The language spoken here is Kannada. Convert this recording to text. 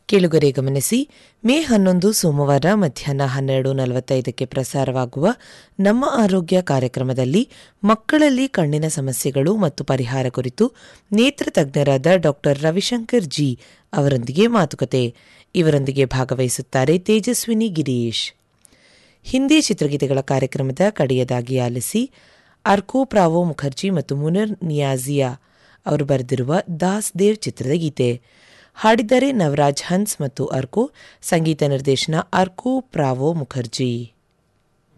ಕೇಳುಗರೆ ಗಮನಿಸಿ ಮೇ ಹನ್ನೊಂದು ಸೋಮವಾರ ಮಧ್ಯಾಹ್ನ ಹನ್ನೆರಡು ನಲವತ್ತೈದಕ್ಕೆ ಪ್ರಸಾರವಾಗುವ ನಮ್ಮ ಆರೋಗ್ಯ ಕಾರ್ಯಕ್ರಮದಲ್ಲಿ ಮಕ್ಕಳಲ್ಲಿ ಕಣ್ಣಿನ ಸಮಸ್ಯೆಗಳು ಮತ್ತು ಪರಿಹಾರ ಕುರಿತು ನೇತ್ರ ತಜ್ಞರಾದ ಡಾ ರವಿಶಂಕರ್ ಜಿ ಅವರೊಂದಿಗೆ ಮಾತುಕತೆ ಇವರೊಂದಿಗೆ ಭಾಗವಹಿಸುತ್ತಾರೆ ತೇಜಸ್ವಿನಿ ಗಿರೀಶ್ ಹಿಂದಿ ಚಿತ್ರಗೀತೆಗಳ ಕಾರ್ಯಕ್ರಮದ ಕಡೆಯದಾಗಿ ಆಲಿಸಿ ಅರ್ಕೋ ಪ್ರಾವೋ ಮುಖರ್ಜಿ ಮತ್ತು ಮುನರ್ ನಿಯಾಜಿಯಾ ಅವರು ಬರೆದಿರುವ ದಾಸ್ ದೇವ್ ಚಿತ್ರದ ಗೀತೆ ಹಾಡಿದ್ದಾರೆ ನವರಾಜ್ ಹನ್ಸ್ ಮತ್ತು ಅರ್ಕೋ ಸಂಗೀತ ನಿರ್ದೇಶನ ಅರ್ಕೋ ಪ್ರಾವೋ ಮುಖರ್ಜಿ